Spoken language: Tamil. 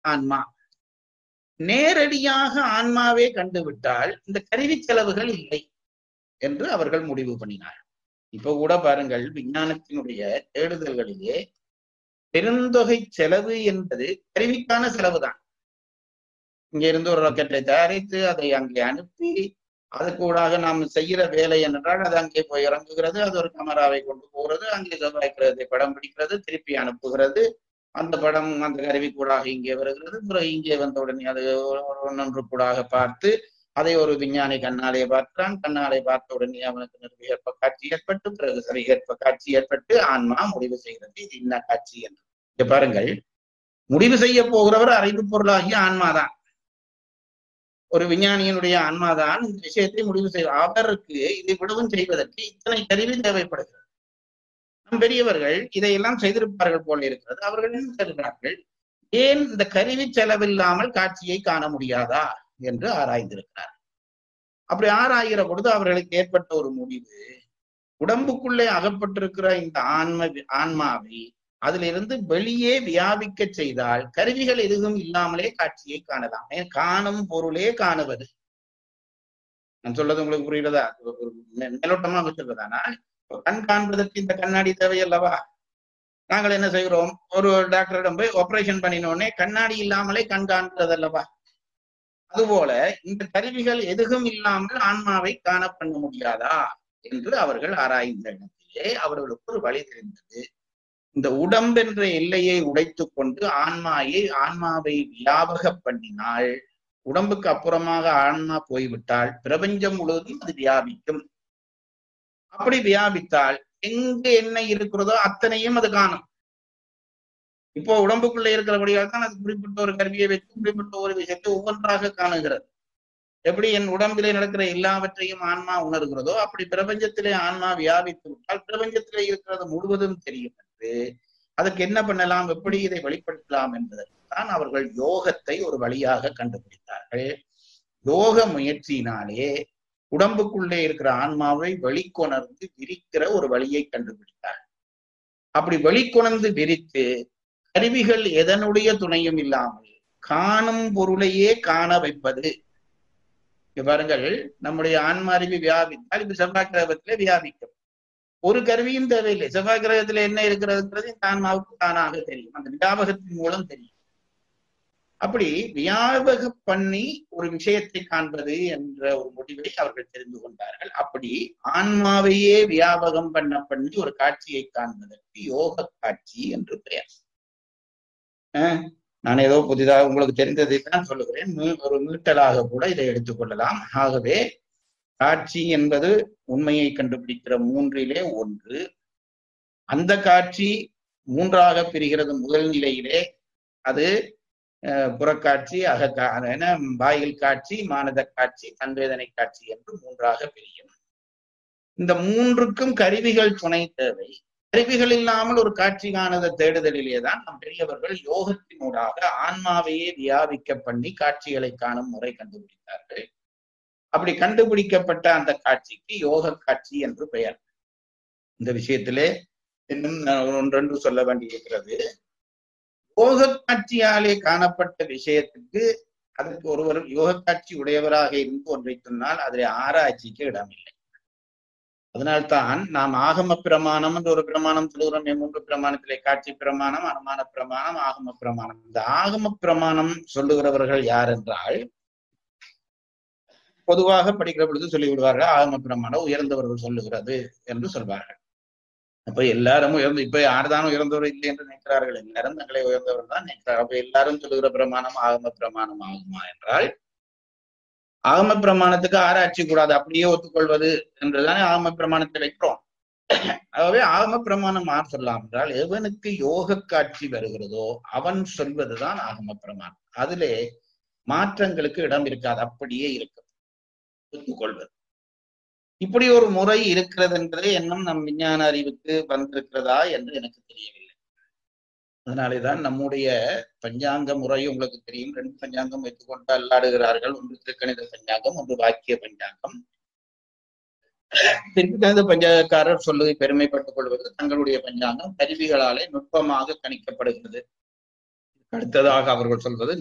ஆன்மா நேரடியாக ஆன்மாவே கண்டுவிட்டால் இந்த கருவி செலவுகள் இல்லை என்று அவர்கள் முடிவு பண்ணினார் இப்ப கூட பாருங்கள் விஞ்ஞானத்தினுடைய தேடுதல்களிலே பெருந்தொகை செலவு என்பது கருவிக்கான செலவுதான் இங்க இருந்து ஒரு ராக்கெட்டை தயாரித்து அதை அங்கே அனுப்பி அதுக்கூடாக நாம் செய்கிற வேலை என்றால் அது அங்கே போய் இறங்குகிறது அது ஒரு கேமராவை கொண்டு போகிறது அங்கே செவ்வாய் கிரகத்தை படம் பிடிக்கிறது திருப்பி அனுப்புகிறது அந்த படம் அந்த கருவி கூடாக இங்கே வருகிறது பிறகு இங்கே வந்த உடனே அது ஒன்றொன்று கூடாக பார்த்து அதை ஒரு விஞ்ஞானி கண்ணாலே பார்க்கிறான் கண்ணாலே பார்த்த உடனே அவனுக்கு நிர்விகற்ப காட்சி ஏற்பட்டு பிறகு சரிகற்ப காட்சி ஏற்பட்டு ஆன்மா முடிவு செய்கிறது இது என்ன காட்சி என்று இங்க பாருங்கள் முடிவு செய்ய போகிறவர் அறிவு பொருளாகிய ஆன்மாதான் ஒரு விஞ்ஞானியினுடைய ஆன்மாதான் இந்த விஷயத்தை முடிவு செய்ய அவருக்கு இதை விடவும் செய்வதற்கு இத்தனை கருவி தேவைப்படுகிறது நம் பெரியவர்கள் இதையெல்லாம் செய்திருப்பார்கள் போல இருக்கிறது அவர்கள் என்ன செய்கிறார்கள் ஏன் இந்த கருவி செலவில்லாமல் காட்சியை காண முடியாதா என்று ஆராய்ந்திருக்கிறார் அப்படி ஆராய்கிற பொழுது அவர்களுக்கு ஏற்பட்ட ஒரு முடிவு உடம்புக்குள்ளே அகப்பட்டிருக்கிற இந்த ஆன்ம ஆன்மாவை அதிலிருந்து வெளியே வியாபிக்க செய்தால் கருவிகள் எதுவும் இல்லாமலே காட்சியை காணலாம் ஏன் காணும் பொருளே காணுவது நான் சொல்றது உங்களுக்கு புரியுறதா ஒரு மேலோட்டமா வச்சிருக்கதானா கண் காண்பதற்கு இந்த கண்ணாடி தேவையல்லவா நாங்கள் என்ன செய்கிறோம் ஒரு டாக்டரிடம் போய் ஆபரேஷன் பண்ணினோடனே கண்ணாடி இல்லாமலே கண் காண்கிறது அல்லவா அதுபோல இந்த கருவிகள் எதுவும் இல்லாமல் ஆன்மாவை காண பண்ண முடியாதா என்று அவர்கள் ஆராய்ந்த இடத்திலே அவர்களுக்கு ஒரு வழி தெரிந்தது இந்த உடம்பென்ற எல்லையை உடைத்து கொண்டு ஆன்மாயை ஆன்மாவை வியாபக பண்ணினால் உடம்புக்கு அப்புறமாக ஆன்மா போய்விட்டால் பிரபஞ்சம் முழுவதும் அது வியாபிக்கும் அப்படி வியாபித்தால் எங்க என்ன இருக்கிறதோ அத்தனையும் அது காணும் இப்போ உடம்புக்குள்ள இருக்கிறபடியால் தான் அது குறிப்பிட்ட ஒரு கருவியை வைத்து குறிப்பிட்ட ஒரு விஷயத்தை ஒவ்வொன்றாக காணுகிறது எப்படி என் உடம்பிலே நடக்கிற எல்லாவற்றையும் ஆன்மா உணர்கிறதோ அப்படி பிரபஞ்சத்திலே ஆன்மா வியாபித்து விட்டால் பிரபஞ்சத்திலே இருக்கிறது முழுவதும் தெரியும் என்று அதுக்கு என்ன பண்ணலாம் எப்படி இதை வெளிப்படுத்தலாம் என்பதற்கு தான் அவர்கள் யோகத்தை ஒரு வழியாக கண்டுபிடித்தார்கள் யோக முயற்சியினாலே உடம்புக்குள்ளே இருக்கிற ஆன்மாவை வெளிக்கொணர்ந்து விரிக்கிற ஒரு வழியை கண்டுபிடித்தார் அப்படி வெளிக்கொணர்ந்து விரித்து கருவிகள் எதனுடைய துணையும் இல்லாமல் காணும் பொருளையே காண வைப்பது பாருங்கள் நம்முடைய ஆன்மா அறிவு வியாபித்தால் இப்ப செவ்வாய் கிரகத்திலே வியாபிக்கும் ஒரு கருவியும் தேவையில்லை செவ்வாய் கிரகத்துல என்ன இருக்கிறதுங்கிறது இந்த ஆன்மாவுக்கு தானாக தெரியும் அந்த வியாபகத்தின் மூலம் தெரியும் அப்படி வியாபக பண்ணி ஒரு விஷயத்தை காண்பது என்ற ஒரு முடிவை அவர்கள் தெரிந்து கொண்டார்கள் அப்படி ஆன்மாவையே வியாபகம் பண்ண பண்ணி ஒரு காட்சியை காண்பதற்கு யோக காட்சி என்று பெயர் நான் ஏதோ புதிதாக உங்களுக்கு தெரிந்ததை தான் சொல்லுகிறேன் ஒரு மீட்டலாக கூட இதை எடுத்துக்கொள்ளலாம் ஆகவே காட்சி என்பது உண்மையை கண்டுபிடிக்கிற மூன்றிலே ஒன்று அந்த காட்சி மூன்றாக பிரிகிறது முதல் நிலையிலே அது புறக்காட்சி அகக்கா என வாயில் காட்சி மானத காட்சி தன்வேதனை காட்சி என்று மூன்றாக பிரியும் இந்த மூன்றுக்கும் கருவிகள் துணை தேவை கருவிகள் இல்லாமல் ஒரு காட்சி காணத தேடுதலிலே தான் நம் பெரியவர்கள் யோகத்தினூடாக ஆன்மாவையே வியாபிக்க பண்ணி காட்சிகளை காணும் முறை கண்டுபிடித்தார்கள் அப்படி கண்டுபிடிக்கப்பட்ட அந்த காட்சிக்கு யோக காட்சி என்று பெயர் இந்த விஷயத்திலே இன்னும் ஒன்றென்று சொல்ல வேண்டியிருக்கிறது யோக காட்சியாலே காணப்பட்ட விஷயத்துக்கு அதற்கு ஒருவர் யோக காட்சி உடையவராக இருந்து ஒன்றை சொன்னால் அதில் ஆராய்ச்சிக்கு இடமில்லை அதனால்தான் நாம் ஆகம பிரமாணம் என்று ஒரு பிரமாணம் சொல்லுகிறோம் மூன்று பிரமாணத்திலே காட்சி பிரமாணம் அனுமான பிரமாணம் ஆகம பிரமாணம் இந்த ஆகம பிரமாணம் சொல்லுகிறவர்கள் யார் என்றால் பொதுவாக படிக்கிற பொழுது சொல்லிவிடுவார்கள் ஆகம பிரமாணம் உயர்ந்தவர்கள் சொல்லுகிறது என்று சொல்வார்கள் அப்ப எல்லாரும் உயர்ந்து இப்ப யார்தான் உயர்ந்தவர் இல்லை என்று நினைக்கிறார்கள் எல்லாரும் தங்களை உயர்ந்தவர் தான் நினைக்கிறார்கள் அப்ப எல்லாரும் சொல்லுகிற பிரமாணம் ஆகம பிரமாணம் ஆகுமா என்றால் ஆகம பிரமாணத்துக்கு ஆராய்ச்சி கூடாது அப்படியே ஒத்துக்கொள்வது என்றுதானே ஆகம பிரமாணத்தை வைக்கிறோம் ஆகவே ஆகம பிரமாணம் யார் சொல்லலாம் என்றால் எவனுக்கு யோக காட்சி வருகிறதோ அவன் சொல்வதுதான் ஆகம பிரமாணம் அதிலே மாற்றங்களுக்கு இடம் இருக்காது அப்படியே இருக்கும் ஒத்துக்கொள்வது இப்படி ஒரு முறை இருக்கிறது என்பதே இன்னும் நம் விஞ்ஞான அறிவுக்கு வந்திருக்கிறதா என்று எனக்கு தெரியவில்லை அதனாலேதான் நம்முடைய பஞ்சாங்க முறை உங்களுக்கு தெரியும் ரெண்டு பஞ்சாங்கம் வைத்துக் கொண்டு அல்லாடுகிறார்கள் ஒன்று திருக்கணித பஞ்சாங்கம் ஒன்று வாக்கிய பஞ்சாங்கம் திருக்கணித பஞ்சாங்கக்காரர் சொல்லுவதை பெருமைப்பட்டுக் கொள்வது தங்களுடைய பஞ்சாங்கம் கருவிகளாலே நுட்பமாக கணிக்கப்படுகிறது அடுத்ததாக அவர்கள் சொல்வது